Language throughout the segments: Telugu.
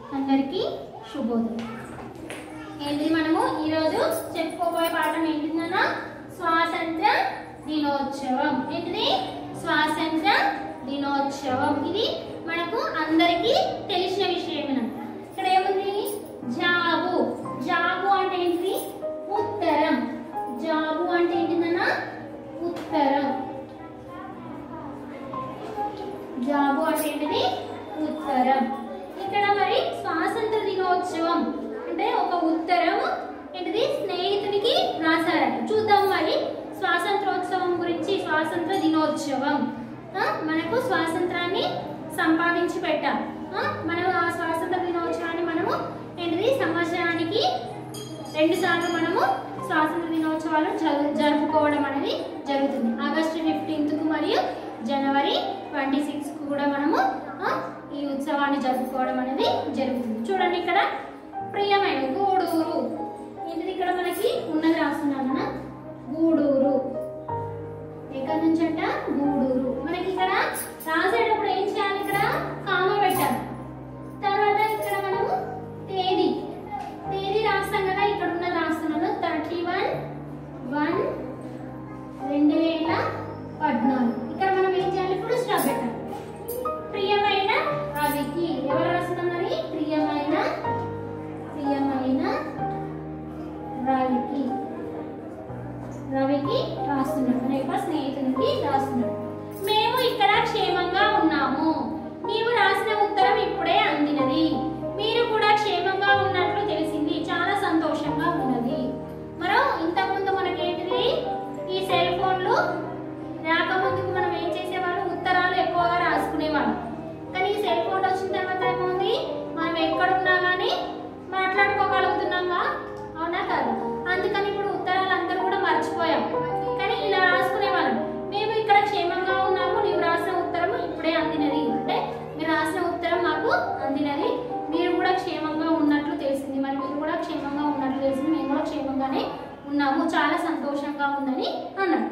అందరికీ శుభోదయం ఏంటిది మనము ఈరోజు చెప్పుకోబోయే పాఠం ఏంటిదన్నా స్వాతంత్ర దినోత్సవం ఏంటిది స్వాతంత్ర దినోత్సవం ఇది మనకు అందరికీ తెలిసిన విషయమేన ఇక్కడ ఏముంది జాబు జాబు అంటే ఏంటిది ఉత్తరం జాబు అంటే ఏంటిదన్నా ఉత్తరం జాబు అంటే ఏంటిది ఉత్తరం ఇక్కడ మరి స్వాతంత్ర దినోత్సవం అంటే ఒక ఉత్తరం ఏంటిది స్నేహితునికి రాశారట చూద్దాం మరి స్వాతంత్రోత్సవం గురించి స్వాతంత్ర దినోత్సవం ఆ, మనకు స్వాతంత్రాన్ని సంపాదించి పెట్టాం ఆ, మనం ఆ స్వాతంత్ర దినోత్సవాన్ని మనము ఏంటిది సంవత్సరానికి రెండు సార్లు మనము స్వాతంత్ర దినోత్సవాలు జరు- జరుపుకోవడం అనేది జరుగుతుంది ఆగస్టు ఫిఫ్టీన్త్ కు మరియు జనవరి ట్వంటీ సిక్స్ కు కూడా మనము ఆ, ఈ ఉత్సవాన్ని జరుపుకోవడం అనేది జరుగుతుంది చూడండి ఇక్కడ ప్రియమైన గూడూరు ఏంటిది ఇక్కడ మనకి ఉన్నది రాస్తున్నాను కదా గూడూరు ఎక్కడి నుంచి అంట గూడూరు మనకి ఇక్కడ రాసేటప్పుడు ఏం చేయాలి ఇక్కడ కామ పెట్టాలి తర్వాత ఇక్కడ మనము తేదీ తేదీ రాస్తాం కదా ఇక్కడ ఉన్న రాస్తున్నాను థర్టీ వన్ వన్ రెండు వేల పద్నాలుగు ఇక్కడ మనం ఏం చేయాలి ఇప్పుడు స్టాప్ పెట్టాలి ప్రియమైన రవికి ఎవరు రాస్తున్నాం మరి ప్రియమైన ప్రియమైన రవికి రవికి రాస్తున్నాడు మన యొక్క స్నేహితునికి రాస్తున్నాడు మేము ఇక్కడ క్షేమంగా ఉన్నాము నీవు రాసిన ఉత్తరం ఇప్పుడే అందినది మీరు కూడా క్షేమంగా ఉన్నట్లు తెలిసింది చాలా సంతోషంగా ఉన్నది మరో ఇంతకుముందు మనకేంటిది ఈ సెల్ ఫోన్లు రాకముందుకు మనం ఏం చేసేవాళ్ళం ఉత్తరాలు ఎక్కువగా రాసుకునేవాళ్ళం కానీ ఈ సెల్ ఫోన్ వచ్చిన తర్వాత ఏముంది మనం ఎక్కడున్నా కానీ మాట్లాడుకోగలుగుతున్నాంగా అవునా కాదు అందుకని ఇప్పుడు ఉత్తరాలు అందరూ కూడా మర్చిపోయాం కానీ ఇలా రాసుకునేవాళ్ళం మేము ఇక్కడ క్షేమంగా ఉన్నాము నీవు రాసిన ఉత్తరం ఇప్పుడే అందినది అంటే మీరు రాసిన ఉత్తరం మాకు అందినది మీరు కూడా క్షేమంగా ఉన్నట్లు తెలిసింది మరి మీరు కూడా క్షేమంగా ఉన్నట్లు తెలిసింది మేము కూడా క్షేమంగానే ఉన్నాము చాలా సంతోషంగా ఉందని అన్నాడు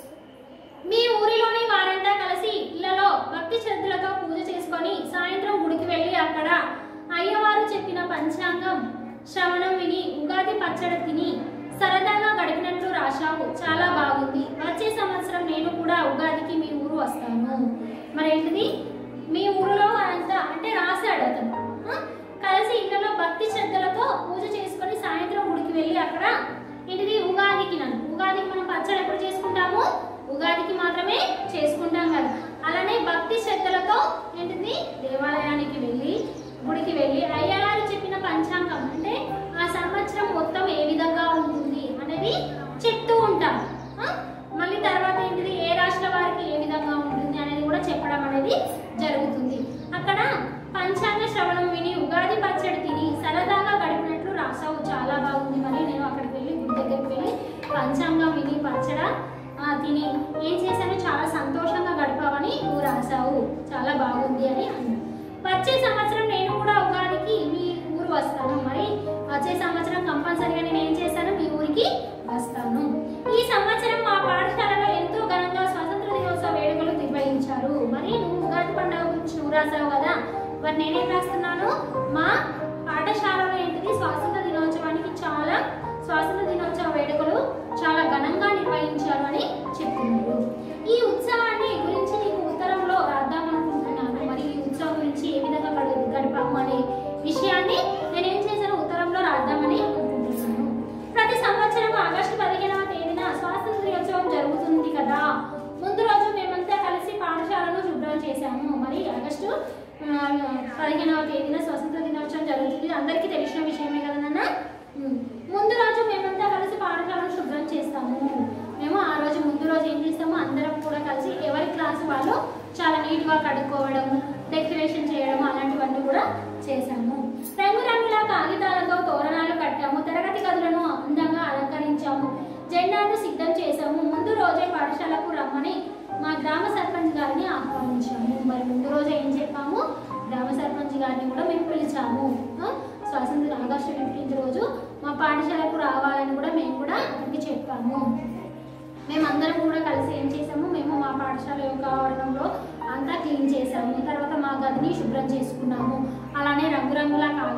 మీ ఊరిలోని వారంతా కలిసి ఇళ్లలో భక్తి శ్రద్ధలతో పూజ చేసుకొని సాయంత్రం గుడికి వెళ్ళి అక్కడ అయ్యవారు చెప్పిన పంచాంగం శ్రవణం విని ఉగాది పచ్చడి తిని సరదాగా గడిపినట్లు రాశావు చాలా బాగుంది వచ్చే సంవత్సరం నేను కూడా ఉగాదికి మీ ఊరు వస్తాను మరేంటిది మీ ఊరిలో వారంతా అంటే రాశాడు అతను ఆ? కలిసి ఇళ్లలో భక్తి శ్రద్ధలతో పూజ చేసుకొని సాయంత్రం గుడికి వెళ్ళి అక్కడ ఏంటిది ఉగాదికి నన్ను ఉగాదికి మనం పచ్చడి ఎప్పుడు చేసుకుంటాము ఉగాదికి మాత్రమే చేసుకుంటాం కదా అలానే భక్తి శ్రద్ధలతో ఏంటిది దేవాలయానికి వెళ్ళి గుడికి వెళ్ళి అయ్యగారు చెప్పిన పంచాంగం అంటే ఆ సంవత్సరం మొత్తం ఏ విధంగా ఉంటుంది అనేది చెప్తూ ఉంటాం ఆ? మళ్ళీ తర్వాత ఏంటిది ఏ రాష్ట్ర వారికి ఏ విధంగా ఉంటుంది అనేది కూడా చెప్పడం అనేది జరుగుతుంది అక్కడ పంచాంగ శ్రవణం విని ఉగాది పచ్చడి తిని సరదాగా గడిపినట్లు రాసావు చాలా బాగుంది మరి నేను అక్కడికి వెళ్ళి గుడి దగ్గరికి వెళ్ళి పంచాంగం విని పచ్చడ ఆ, తిని ఏం చేశాను చాలా సంతోషంగా గడిపావని నువ్వు రాసావు చాలా బాగుంది అని అన్నాడు వచ్చే సంవత్సరం నేను కూడా ఉగాదికి మీ ఊరు వస్తాను మరి వచ్చే సంవత్సరం కంపల్సరీగా నేను ఏం చేశాను మీ ఊరికి వస్తాను ఈ సంవత్సరం మా పాఠశాలలో ఎంతో ఘనంగా స్వతంత్ర దినోత్సవ వేడుకలు నిర్వహించారు మరి నువ్వు ఉగాది పండుగ గురించి నువ్వు రాసావు కదా మరి నేనేం రాస్తున్నాను మా పాఠశాలలో ఏంటిది స్వాతంత్ర దినోత్సవానికి చాలా స్వాతంత్ర దినోత్సవ వేడుకలు చాలా ఘనంగా నిర్వహించారు అని చెప్తున్నారు ఈ ఉత్సవాన్ని గురించి నీకు ఉత్తరంలో రాద్దామనుకుంటున్నాను మరి ఈ ఉత్సవం గురించి ఏ విధంగా గడి- గడిపాము అనే విషయాన్ని నేను ఏం చేశాను ఉత్తరంలో రాద్దామని అనుకుంటున్నాను ప్రతి సంవత్సరం ఆగస్టు పదిహేనవ తేదీన స్వాతంత్ర దినోత్సవం జరుగుతుంది కదా ముందు రోజు మేమంతా కలిసి పాఠశాలను శుభ్రం చేశాము మరి ఆగస్టు ఆ, పదిహేనవ తేదీన స్వతంత్ర దినోత్సవం జరుగుతుంది అందరికీ తెలిసిన విషయమే కదా నాన్న ఉమ్. ముందు రోజు మేమంతా కలిసి పాఠశాలను శుభ్రం చేస్తాము మేము ఆ రోజు ముందు రోజు ఏం చేస్తాము అందరం కూడా కలిసి ఎవరి క్లాసు వాళ్ళు చాలా నీట్గా కడుక్కోవడం డెకరేషన్ చేయడం అలాంటివన్నీ కూడా చేశాము రంగురంగుల కాగితాలతో తోరణాలు కట్టాము తరగతి గదులను అందంగా అలంకరించాము జెండాను సిద్ధం చేశాము ముందు రోజే పాఠశాలకు రమ్మని మా గ్రామ సర్పంచ్ గారిని ఆహ్వానించాము మరి ముందు రోజు ఏం చెప్పాము గ్రామ సర్పంచ్ గారిని కూడా మేము పిలిచాము ఆ? స్వాతంత్ర ఆగస్టు ఫిఫ్టీన్త్ రోజు మా పాఠశాలకు రావాలని కూడా మేము కూడా అతనికి చెప్పాము మేమందరం కూడా కలిసి ఏం చేసాము మేము మా పాఠశాల యొక్క ఆవరణంలో అంతా క్లీన్ చేసాము తర్వాత మా గదిని శుభ్రం చేసుకున్నాము అలానే రంగురంగుల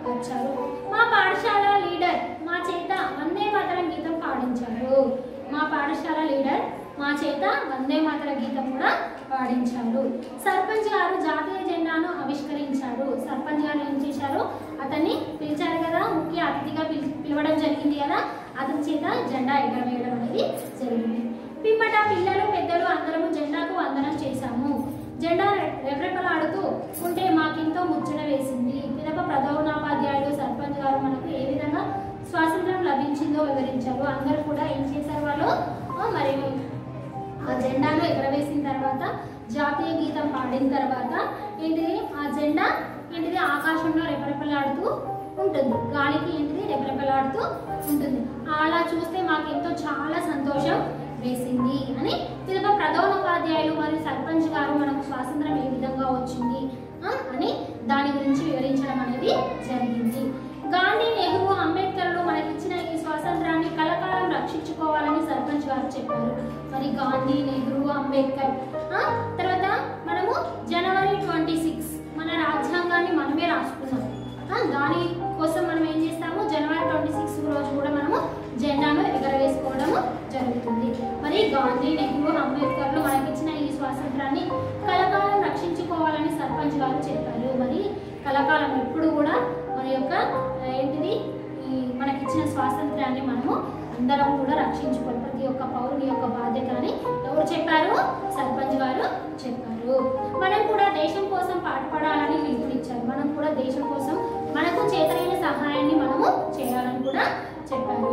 వచ్చారు మా పాఠశాల లీడర్ మా చేత వందే మాతరం గీతం పాడించారు మా పాఠశాల లీడర్ మా చేత వందే మాతర గీతం కూడా పాడించారు సర్పంచ్ గారు జాతీయ జెండాను ఆవిష్కరించారు సర్పంచ్ గారు ఏం చేశారు అతన్ని పిలిచారు కదా ముఖ్య అతిథిగా పిలి పిలవడం జరిగింది కదా అతని చేత జెండా ఎగరవేయడం అనేది జరిగింది పిమ్మట పిల్లలు పెద్దలు అందరము జెండాకు వందనం చేశాము జెండా రె- రెపరెపలాడుతూ ఉంటే మాకెంతో ముచ్చట వేసింది పిదప ప్రధానోపాధ్యాయుడు సర్పంచ్ గారు మనకు ఏ విధంగా స్వాతంత్రం లభించిందో వివరించారు అందరూ కూడా ఏం చేశారు వాళ్ళు ఆ, మరి ఆ జెండాను ఎగరవేసిన తర్వాత జాతీయ గీతం పాడిన తర్వాత ఏంటిది ఆ జెండా ఏంటిది ఆకాశంలో రెపరెపలాడుతూ ఉంటుంది గాలికి ఏంటిది రెపరెపలాడుతూ ఉంటుంది అలా చూస్తే మాకు ఎంతో చాలా సంతోషం వేసింది అని పిదప ప్రధానోపాధ్యాయులు మరియు సర్పంచ్ గారు మనకు స్వాతంత్రం ఏ విధంగా వచ్చింది ఆ, అని దాని గురించి వివరించడం అనేది జరిగింది గాంధీ నెహ్రూ అంబేద్కర్లు మనకిచ్చిన ఈ స్వాతంత్రాన్ని కలకాలం రక్షించుకోవాలని సర్పంచ్ గారు చెప్పారు మరి గాంధీ నెహ్రూ అంబేద్కర్ ఆ, తర్వాత మనము జనవరి ట్వంటీ సిక్స్ మన రాజ్యాంగాన్ని మనమే రాసుకున్నాం ఆ, దాని కోసం మనం ఏం చేస్తాము జనవరి ట్వంటీ సిక్స్ రోజు కూడా మనము జెండాను ఎగరవేసుకోవడము జరుగుతుంది మరి గాంధీ నెహ్రూ అంబేద్కర్లు మనకిచ్చిన ఈ స్వాతంత్రాన్ని కలకాలం రక్షించుకోవాలని సర్పంచ్ గారు చెప్పారు మరి కలకాలం ఎప్పుడు కూడా మన యొక్క ఆ, ఏంటిది ఈ మనకిచ్చిన స్వాతంత్రాన్ని మనము అందరం కూడా రక్షించుకోవాలి ప్రతి ఒక్క పౌరుని యొక్క బాధ్యత అని ఎవరు చెప్పారు సర్పంచ్ గారు చెప్పారు మనం కూడా దేశం కోసం పాటుపడాలని పిలుపునిచ్చారు మనం కూడా దేశం కోసం మనకు చేతనైన సహాయాన్ని మనము చేయాలని కూడా చెప్పారు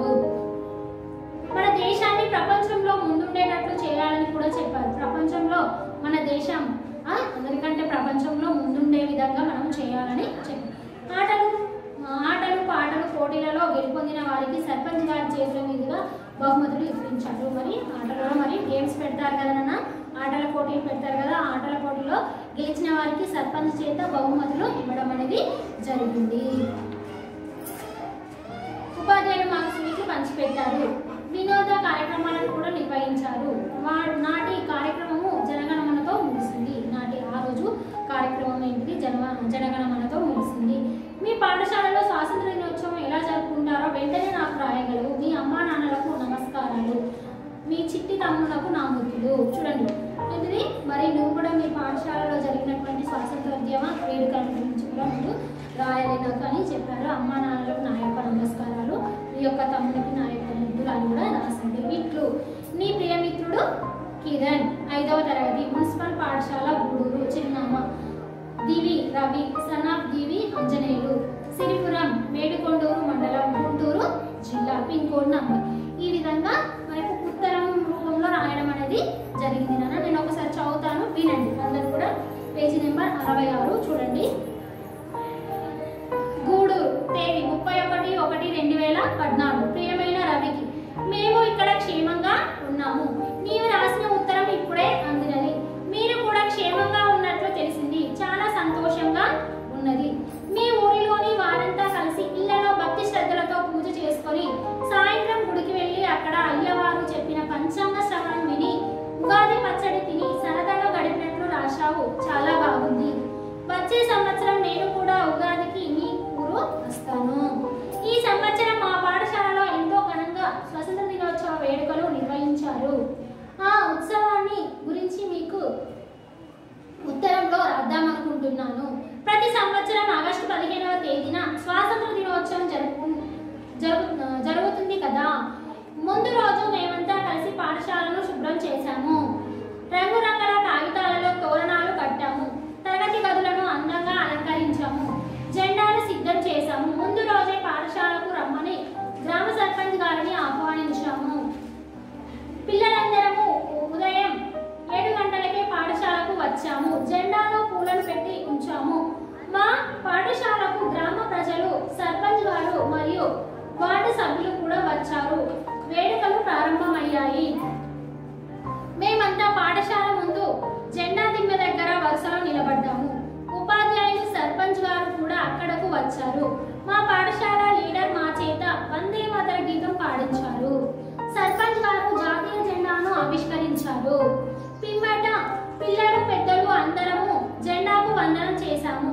మన దేశాన్ని ప్రపంచంలో ముందుండేటట్లు చేయాలని కూడా చెప్పారు ప్రపంచంలో మన దేశం ఆ, అందరికంటే ప్రపంచంలో ముందుండే విధంగా మనం చేయాలని చెప్పారు ఆటలు ఆ, ఆటలు పాటలు పోటీలలో గెలుపొందిన వారికి సర్పంచ్ గారి చేతుల మీదుగా బహుమతులు ఇప్పించారు మరి ఆటలలో మరి గేమ్స్ పెడతారు కదా నాన్న ఆటల పోటీలు పెడతారు కదా ఆ ఆటల పోటీలో గెలిచిన వారికి సర్పంచ్ చేత బహుమతులు ఇవ్వడం అనేది జరిగింది ఉపాధ్యాయులు మాకు స్వీట్లు పంచిపెట్టారు వినోద కార్యక్రమాలను కూడా నిర్వహించారు వా- నాటి కార్యక్రమము జనగణమనతో ముగిసింది నాటి ఆ రోజు కార్యక్రమం ఏంటిది జన జనగణమనతో ముగిసింది మీ పాఠశాలలో స్వాతంత్ర దినోత్సవం ఎలా జరుపుకుంటారో వెంటనే నాకు రాయగలవు మీ అమ్మా నాన్నలకు నమస్కారాలు మీ చిట్టి తమ్ములకు నా ముద్దులు చూడండి ఇది మరి నువ్వు కూడా మీ పాఠశాలలో జరిగినటువంటి స్వాతంత్రోద్యమ వేడుకల గురించి కూడా మీరు రాయాలి నాకు అని చెప్పారు అమ్మా నాన్నలకు నా యొక్క నమస్కారాలు మీ యొక్క తమ్ముడికి నా యొక్క ముద్దులు అని కూడా రాసండి ఇట్లు నీ ప్రియమిత్రుడు కిరణ్ ఐదవ తరగతి మున్సిపల్ పాఠశాల గూడూరు చిరునామా దివి రవి సనాఫ్ దివి అంజనేయులు సిరిపురం మేడికొండూరు మండలం గుంటూరు జిల్లా పిన్ కోడ్ నంబర్ ఈ విధంగా మనకు ఉత్తరం రూపంలో రాయడం అనేది జరిగింది నాన్న నేను ఒకసారి చదువుతాను వినండి అందరు కూడా పేజీ నెంబర్ అరవై ఆరు చూడండి గూడూరు తేదీ ముప్పై ఒకటి ఒకటి రెండు వేల పద్నాలుగు ప్రియమైన రవికి మేము ఇక్కడ క్షేమంగా ఉన్నాము నీవు రాసిన ఉత్తరం ఇప్పుడే అందినది మీరు కూడా క్షేమంగా ఉన్నట్లు తెలిసింది చాలా సంతోషంగా ఉన్నది మీ ఊరిలోని వారంతా కలిసి ఇళ్లలో భక్తి శ్రద్ధలతో పూజ చేసుకొని సాయంత్రం గుడికి వెళ్ళి అక్కడ అయ్యవారు చెప్పిన పంచాంగ శ్రవణం విని ఉగాది పచ్చడి తిని సరదాగా గడిపినట్లు రాశావు చాలా బాగుంది వచ్చే సంవత్సరం నేను కూడా ఉగాదికి మీ ఊరు వస్తాను ఈ సంవత్సరం మా పాఠశాలలో ఎంతో ఘనంగా స్వతంత్ర దినోత్సవ వేడుకలు నిర్వహించారు ఆ ఉత్సవాన్ని గురించి మీకు ఉత్తరంలో రాద్దామనుకుంటున్నాను ప్రతి సంవత్సరం ఆగస్టు పదిహేనవ తేదీన స్వాతంత్ర దినోత్సవం జరుపు జరుగు జరుగుతుంది కదా ముందు రోజు మేమంతా కలిసి పాఠశాలను శుభ్రం చేశాము రంగురంగుల కాగితాలలో తోరణాలు కట్టాము తరగతి గదులను అందంగా అలంకరించాము జెండాను సిద్ధం చేశాము ముందు రోజే పాఠశాలకు రమ్మని గ్రామ సర్పంచ్ గారిని ఆహ్వానించాము పిల్లలందరము ఉదయం ఏడు గంటలకే పాఠశాలకు వచ్చాము జెండాలో పూలను పెట్టి ఉంచాము మా పాఠశాలకు గ్రామ ప్రజలు సర్పంచ్ గారు మరియు వార్డు సభ్యులు కూడా వచ్చారు వేడుకలు ప్రారంభమయ్యాయి మేమంతా పాఠశాల ముందు జెండా దిమ్మె దగ్గర వరుసలో నిలబడ్డాము ఉపాధ్యాయులు సర్పంచ్ గారు కూడా అక్కడకు వచ్చారు మా పాఠశాల లీడర్ మా చేత వందే మాతర గీతం పాడించారు సర్పంచ్ గారు జాతీయ జెండాను ఆవిష్కరించారు పిమ్మట పిల్లలు పెద్దలు అందరము జెండాకు వందనం చేశాము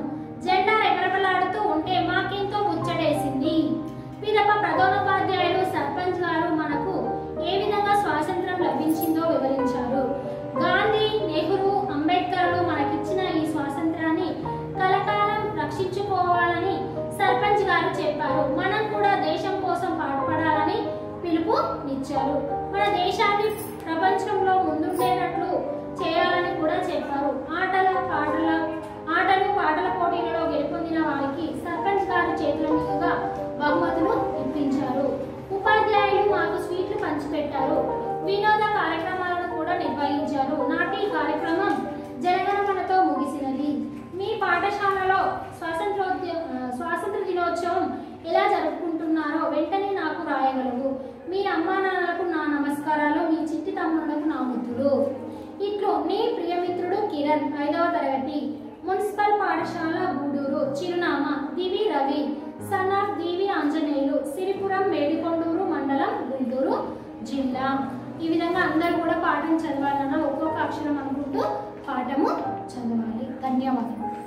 జెండా రెపరెపలాడుతూ ఉంటే మాకెంతో ముచ్చటేసింది పిదప ప్రధానోపాధ్యాయులు సర్పంచ్ గారు మనకు ఏ విధంగా స్వాతంత్రం లభించిందో వివరించారు గాంధీ నెహ్రూ అంబేద్కర్లు మనకిచ్చిన ఈ స్వాతంత్రాన్ని కలకాలం రక్షించుకోవాలని సర్పంచ్ గారు చెప్పారు మనం కూడా దేశం కోసం పాటుపడాలని పిలుపునిచ్చారు మన దేశాన్ని ప్రపంచంలో ముందుండేటట్లు చేయాలని కూడా చెప్పారు ఆటల పాటల ఆటలు పాటల పోటీలలో గెలుపొందిన వారికి సర్పంచ్ గారు చేతుల మీదుగా బహుమతులు ఇప్పించారు ఉపాధ్యాయులు మాకు స్వీట్లు పంచిపెట్టారు వినోద కార్యక్రమాలను కూడా నిర్వహించారు నాటి ఈ కార్యక్రమం జనగణమనతో ముగిసినది మీ పాఠశాలలో స్వాతంత్రోద్య ఆ, స్వాతంత్ర దినోత్సవం ఎలా జరుపుకుంటున్నారో వెంటనే నాకు రాయగలవు మీ అమ్మా నాన్నలకు నా నమస్కారాలు మీ చిట్టి తమ్ముళ్లకు నా ముద్దులు ఇట్లు నీ ప్రియమిత్రుడు కిరణ్ ఐదవ తరగతి మున్సిపల్ పాఠశాల గూడూరు చిరునామా దివి రవి సన్ ఆఫ్ దివి ఆంజనేయులు సిరిపురం మేడికొండూరు మండలం గుంటూరు జిల్లా ఈ విధంగా అందరూ కూడా పాఠం చదవాలన్నా ఒక్కొక్క అక్షరం అనుకుంటూ పాఠము చదవాలి ధన్యవాదాలు